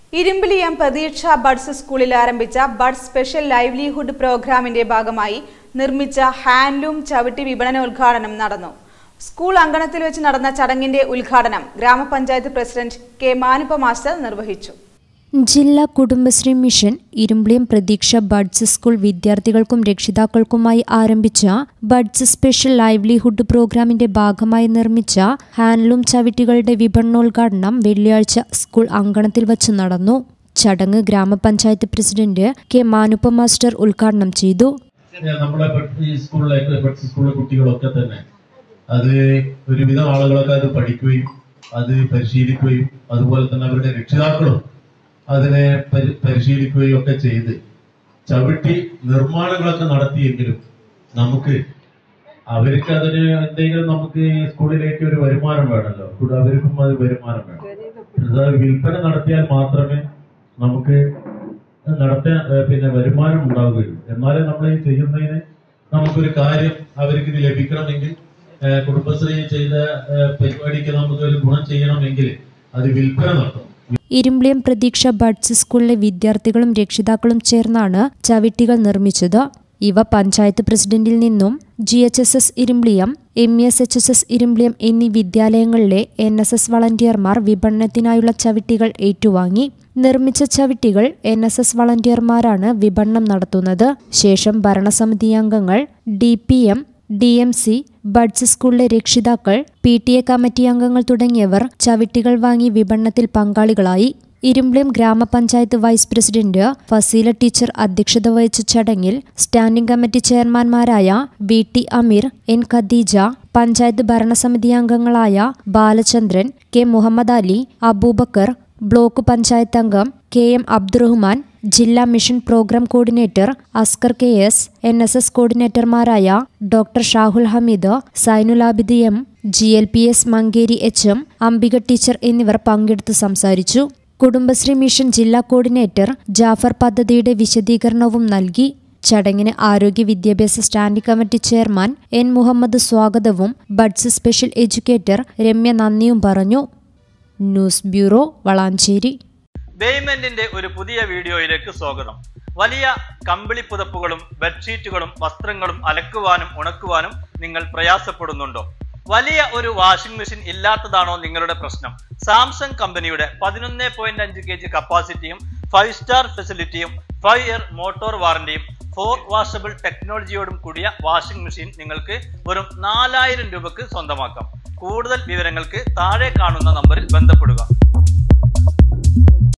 ഇരുമ്പിലി M പ്രതീക്ഷ buds സ്കൂളിൽ ആരംഭിച്ച ബഡ് സ്പെഷ്യൽ ലൈവ്ലിഹുഡ് പ്രോഗ്രാമിന്റെ ഭാഗമായി നിർമ്മിച്ച ഹാൻഡ്ലൂം ചവിട്ടി വിപണനോദ്ഘാടനം നടന്നു സ്കൂൾ അങ്കണത്തിൽ വെച്ച് നടന്ന ചടങ്ങിന്റെ ഉദ്ഘാടനം ഗ്രാമപഞ്ചായത്ത് പ്രസിഡന്റ് കെ മാനുപ്പ മാസ്റ്റർ നിർവഹിച്ചു ജില്ലാ കുടുംബശ്രീ മിഷൻ ഇരുമ്പിളിയം പ്രതീക്ഷ ബഡ്സ് സ്കൂൾ വിദ്യാർത്ഥികൾക്കും രക്ഷിതാക്കൾക്കുമായി ആരംഭിച്ച ബഡ്സ് സ്പെഷ്യൽ ലൈവ്ലിഹുഡ് പ്രോഗ്രാമിന്റെ ഭാഗമായി നിർമ്മിച്ച ഹാൻഡ്ലൂം ചവിട്ടികളുടെ വിപണനോദ്ഘാടനം വെള്ളിയാഴ്ച സ്കൂൾ അങ്കണത്തിൽ വച്ച് നടന്നു ചടങ്ങ് ഗ്രാമപഞ്ചായത്ത് പ്രസിഡന്റ് കെ മാനുപ്പ മാസ്റ്റർ ഉദ്ഘാടനം ചെയ്തു നമ്മളെ പെ- ഈ സ്കൂളിലേക്ക് പെട്സ് സ്കൂളിലെ കുട്ടികളൊക്കെ തന്നെ അത് ഒരുവിധം ആളുകളൊക്കെ അത് പഠിക്കുകയും അത് പരിശീലിക്കുകയും അതുപോലെ തന്നെ അവരുടെ രക്ഷിതാക്കളും അതിനെ പരി- പരിശീലിക്കുകയും ഒക്കെ ചെയ്ത് ചവിട്ടി നിർമ്മാണങ്ങളൊക്കെ നടത്തിയെങ്കിലും നമുക്ക് അവർക്ക് അതിന് എന്തെങ്കിലും നമുക്ക് ഈ സ്കൂളിലേക്ക് ഒരു വരുമാനം വേണമല്ലോ കൂടെ അവർക്കും അത് വരുമാനം വേണം അത് വിൽപ്പന നടത്തിയാൽ മാത്രമേ നമുക്ക് നടത്താൻ ഏഹ് പിന്നെ വരുമാനം ഉണ്ടാവുകയുള്ളൂ എന്നാലേ നമ്മൾ ഈ ചെയ്യുന്നതിന് നമുക്കൊരു കാര്യം അവർക്ക് ഇത് ലഭിക്കണമെങ്കിൽ ഏഹ് കുടുംബശ്രീ ചെയ്ത ഏഹ് പരിപാടിക്ക് നമുക്ക് ഒരു ഗുണം ചെയ്യണമെങ്കിൽ അത് വിൽപ്പന നടത്തണം ഇരുമ്പിളിയം പ്രതീക്ഷ ബഡ്സ് സ്കൂളിലെ വിദ്യാർത്ഥികളും രക്ഷിതാക്കളും ചേർന്നാണ് ചവിട്ടികൾ നിർമ്മിച്ചത് ഇവ പഞ്ചായത്ത് പ്രസിഡന്റിൽ നിന്നും G H S S Irimbiliyam M S H S S Irimbiliyam എന്നീ വിദ്യാലയങ്ങളിലെ എൻ എസ് എസ് വളണ്ടിയർമാർ വിപണനത്തിനായുള്ള ചവിട്ടികൾ ഏറ്റുവാങ്ങി നിർമ്മിച്ച ചവിട്ടികൾ എൻ എസ് എസ് വളണ്ടിയർമാരാണ് വിപണനം നടത്തുന്നത് ശേഷം ഭരണസമിതി അംഗങ്ങൾ D P M D M C buds സ്കൂളിലെ രക്ഷിതാക്കൾ പി ടി എ കമ്മിറ്റി അംഗങ്ങൾ തുടങ്ങിയവർ ചവിട്ടികൾ വാങ്ങി വിപണനത്തിൽ പങ്കാളികളായി ഇരുമ്പിളിയം ഗ്രാമപഞ്ചായത്ത് വൈസ് പ്രസിഡന്റ് ഫസീല ടീച്ചർ അധ്യക്ഷത വഹിച്ച ചടങ്ങിൽ സ്റ്റാൻഡിംഗ് കമ്മിറ്റി ചെയർമാൻമാരായ V T Ameer N Khadeeja panchayat ഭരണസമിതി അംഗങ്ങളായ ബാലചന്ദ്രൻ കെ മുഹമ്മദ് അലി അബൂബക്കർ ബ്ലോക്ക് പഞ്ചായത്ത് അംഗം കെ എം അബ്ദുറഹ്മാൻ ജില്ലാ mission programme coordinator Askar K S N S S കോർഡിനേറ്റർമാരായ doctor Shahul Hameed Zainul Abid M G L P S Mankeri H M Ambika teacher എന്നിവർ പങ്കെടുത്ത് സംസാരിച്ചു കുടുംബശ്രീ മിഷൻ ജില്ലാ കോർഡിനേറ്റർ ജാഫർ പദ്ധതിയുടെ വിശദീകരണവും നൽകി ചടങ്ങിന് ആരോഗ്യ വിദ്യാഭ്യാസ standing committee chairman N Muhammad സ്വാഗതവും ബഡ്സ് സ്പെഷ്യൽ എഡ്യൂക്കേറ്റർ രമ്യ നന്ദിയും പറഞ്ഞു ന്യൂസ് ബ്യൂറോ വളാഞ്ചേരി ബേയ്മെന്റിന്റെ ഒരു പുതിയ വീഡിയോയിലേക്ക് സ്വാഗതം വലിയ കമ്പിളി പുതപ്പുകളും ബെഡ്ഷീറ്റുകളും വസ്ത്രങ്ങളും അലക്കുവാനും ഉണക്കുവാനും നിങ്ങൾ പ്രയാസപ്പെടുന്നുണ്ടോ വലിയ ഒരു വാഷിംഗ് മെഷീൻ ഇല്ലാത്തതാണോ നിങ്ങളുടെ പ്രശ്നം സാംസങ് കമ്പനിയുടെ പതിനൊന്ന് പോയിന്റ് അഞ്ച് കെ ജി കപ്പാസിറ്റിയും ഫൈവ് സ്റ്റാർ ഫെസിലിറ്റിയും ഫൈവ് ഇയർ മോട്ടോർ വാറന്റിയും ഫോർ വാഷബിൾ ടെക്നോളജിയോടും കൂടിയ വാഷിംഗ് മെഷീൻ നിങ്ങൾക്ക് വെറും നാലായിരം രൂപക്ക് സ്വന്തമാക്കാം കൂടുതൽ വിവരങ്ങൾക്ക് താഴെ കാണുന്ന നമ്പറിൽ ബന്ധപ്പെടുക